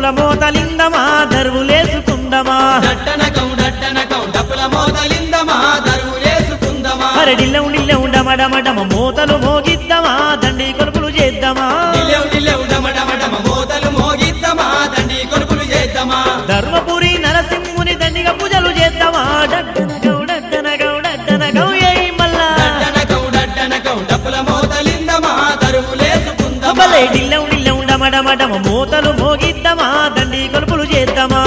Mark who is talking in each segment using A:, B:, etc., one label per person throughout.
A: మోతలిందమా దరువులేసుకుందమా
B: డట్టనకం డట్టనకం డప్పుల మోతలిందమా దరువులేసుకుందమా
A: అరడిల్లెం డిల్లెం డమడమడమ మోతలు మోగిద్దమా దండి కొలుపులు చేద్దామా
B: నిలెవు నిలెవు డమడమడమ మోతలు మోగిద్దమా దండి కొనుపులు చేద్దామా
A: ధర్మపురి నరసింహుని దండిగా పూజలు చేద్దామా డడ్డనగౌ డడ్డనగౌ డడ్డనగౌ ఏయ్ మల్లా
B: డట్టనకం డట్టనకం డప్పుల మోతలిందమా దరువులేసుకుందమా
A: అబ్బలే డిల్లెం డిల్లెం డమడమడమ మోతలు మోగిద్దమా దండి కొలుపులు చేద్దామా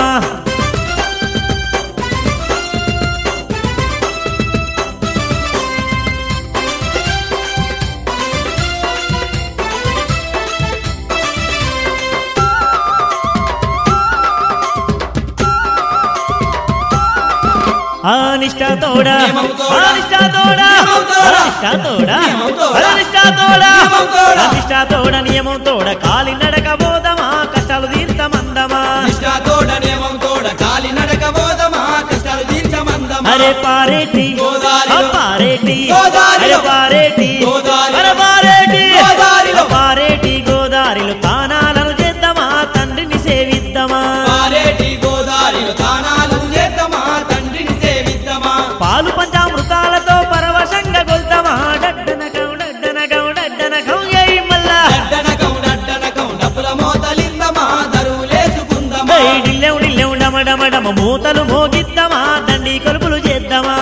A: అనిష్టతోడా
B: నియమంతోడా.
A: అనిష్టతోడా
B: నియమంతోడా.
A: అనిష్టతోడా
B: నియమంతోడా.
A: అనిష్టతోడా
B: నియమంతోడా.
A: అనిష్టతోడ నియమంతోడ కాలి నడక పోదమా కష్టాలు తీర్చమందమా
B: నిష్ఠా తోడ నియమం తోడ కాలి నడక బోధమా కష్టాలు తీర్చమందమా
A: అరే పారేటి
B: గోదారిలో.
A: ఆ పారేటి
B: గోదారిలో.
A: అరే పారేటి
B: గోదారిలో.
A: అరే పారేటి
B: గోదారిలో.
A: ఆ పారేటి గోదారిలో తానాలను చేద్దామా తండ్రిని సేవిద్దామా
B: పారేటి గోదారిలో తానాలు చేద్దామా తండ్రిని సేవిద్దామా
A: పాలు పంచామృతాలతో పరవశంగా కొల్తామా డడ్డనకం డడ్డనకం డడ్డనకం ఏయ్ మల్లా
B: డట్టనకం డట్టనకం డప్పుల మోతలిందమా దరువులేసుకుందమా
A: ఏయ్ డిల్లెం డిల్లెం డమడమడమ మూతలు మోగిద్దామా దండి కొలుపులు చేద్దామా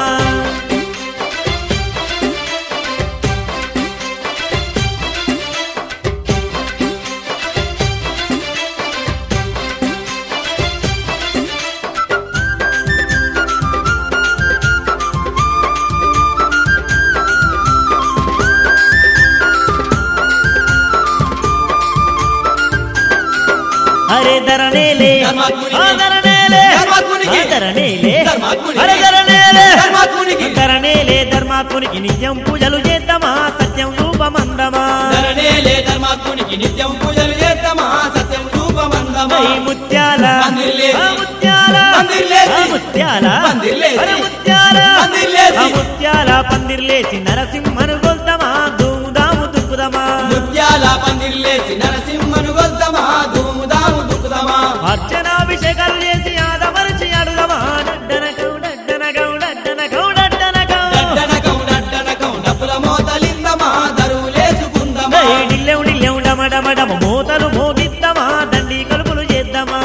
A: అరే ధరణేలే
B: ధర్మాత్మునికి.
A: ఆ ధరణేలే
B: ధర్మాత్మునికి.
A: ఆ ధరణేలే
B: ధర్మాత్మునికి.
A: అరే ధరణేలే
B: ధర్మాత్మునికి.
A: ధరణేలే ధర్మాత్మునికి నిత్యం పూజలు చేద్దామా సత్యం రూపమందమా
B: ధరణేలే ధర్మాత్మునికి నిత్యం పూజలు చేద్దామా సత్యం రూపమందమా
A: ఐ ముత్యాల
B: పందిర్లేసి.
A: ఆ ముత్యాల
B: పందిర్లేసి.
A: ఆ ముత్యాల
B: పందిర్లేసి.
A: అరే ముత్యాల
B: పందిర్లేసి.
A: ఆ ముత్యాల పందిర్లేసి నరసింహను గొల్తమా ధూముదాము దుక్కుదమా
B: ముత్యాల పందిర్లేసి నరసింహను గొల్దమా ధూముదాము దుక్కుదమా
A: అర్చనాభిషేకాలు చేసి ఆదమరిచి అడుగమా డడ్డనకం డడ్డనకం డడ్డనకం డడ్డనకం
B: డట్టనకం డట్టనకం డప్పుల మోతలిందమా దరువులేసుకుందమా
A: ఏయ్ డిల్లెం డిల్లెం డమడమడమ మూతలు మోగిద్దామా దండి కలుపులు చేద్దామా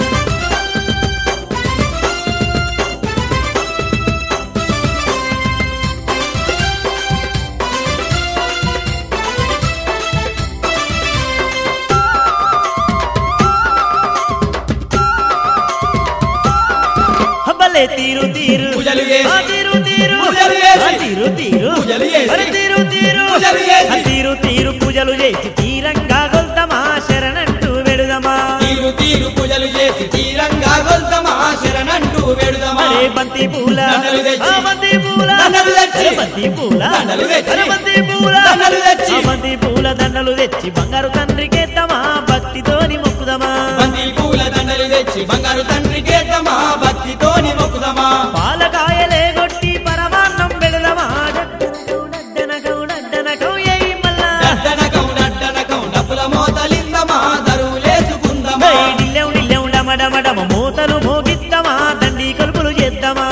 A: హబ్బలే తీరు తీరు
B: పూజలు చేసి.
A: ఆ తీరు తీరు
B: పూజలు చేసి.
A: ఆ తీరు తీరు
B: పూజలు చేసి.
A: అరే తీరు తీరు
B: పూజలు చేసి.
A: ఆ తీరు తీరు పూజలు చేసి తీరంగా గొల్తమా శరణంటూ వెడుదమా
B: తీరు తీరు పూజలు చేసి తీరంగా గొల్దమా శరణంటూ వేడుదమా
A: అరే బంతి పూల
B: దండలు తెచ్చి.
A: ఆ బంతి పూల
B: దండలు తెచ్చి.
A: అరే బంతి పూల
B: దండలు తెచ్చి.
A: అరే బంతి పూల
B: దండలు తెచ్చి.
A: ఆ బంతి పూల దండలు తెచ్చి బంగారు తండ్రికేద్దామా భక్తితోని మొక్కుదమా
B: బంతి పూల దండలు తెచ్చి బంగారు తండ్రి కేద్దామా భక్తితోని మొక్కుదమా
A: పాలకాయలే కొట్టి పరమాన్నం పెడదమా డడ్డనకం డడ్డనకం డడ్డనకం ఏయ్ మల్లా
B: డట్టనకం డట్టనకం డప్పుల మోతలిందమా దరువులేసుకుందమా
A: ఏయ్ డిల్లెం డిల్లెం డమడమడమ మూతలు మోగిద్దామా దండి కొలుపులు చేద్దామా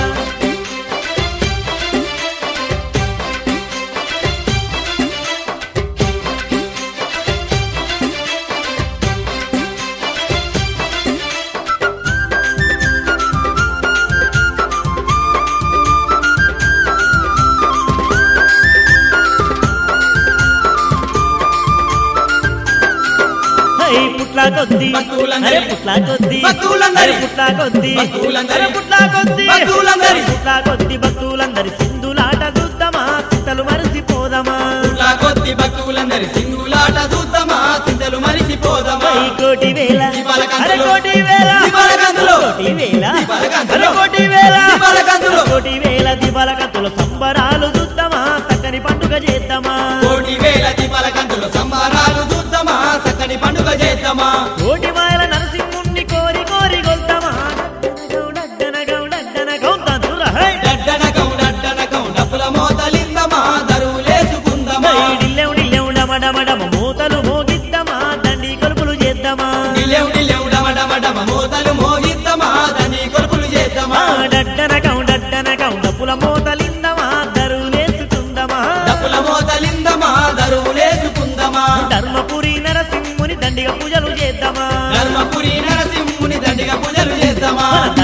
A: హై పుట్లా కొద్ది
B: భక్తులందరి-
A: అరే పుట్లా కొద్ది
B: భక్తులందరి-
A: అరే పుట్లా కొద్ది
B: భక్తులందరి-
A: అరే పుట్లా కొద్ది
B: భక్తులందరి-
A: అరే పుట్లా కొద్ది భక్తులందరి సింధులాట చూద్దామా సింతలు మరిసిపోదామా
B: పుట్లా కొద్ది భక్తులందరి సింగులాట చూద్దామా చింతలు మరిసిపోదమా
A: హై కోటి వేల
B: దీపాలకంతులు.
A: అరే కోటి వేల
B: దీపాలకంతులు.
A: కోటి వేల
B: దీపాలకంతులు.
A: అరే కోటి వేల
B: దీపాలకంతులు.
A: కోటి వేల దీపాలకంతులు సంబరాలు చూద్దామా చక్కని పండుగ చేద్దామా
B: కోటి వేల దీపాల కంతులు సంబారాలు చూద్దామా చక్కని పండుగ చేద్దామా
A: కోటి మాయల నరసింహుణ్ణి కోరి కోరి గొల్తామా డడ్డనగం డడ్డనగం తంతుర హై
B: డడ్డనకం డడ్డనకం డప్పుల మోతలిందమా దరువులేసుకుందమా
A: ఏయ్ డిల్లెం డిల్లెం డమడమడమ మూతలు మోగిద్దామా దండి కొలుపులు చేద్దామా
B: నిలెవు నిలెవు డమడ
A: పూజలు చేద్దామా
B: ధర్మపురి నరసింహుని దండిగా పూజలు చేద్దామా
A: మన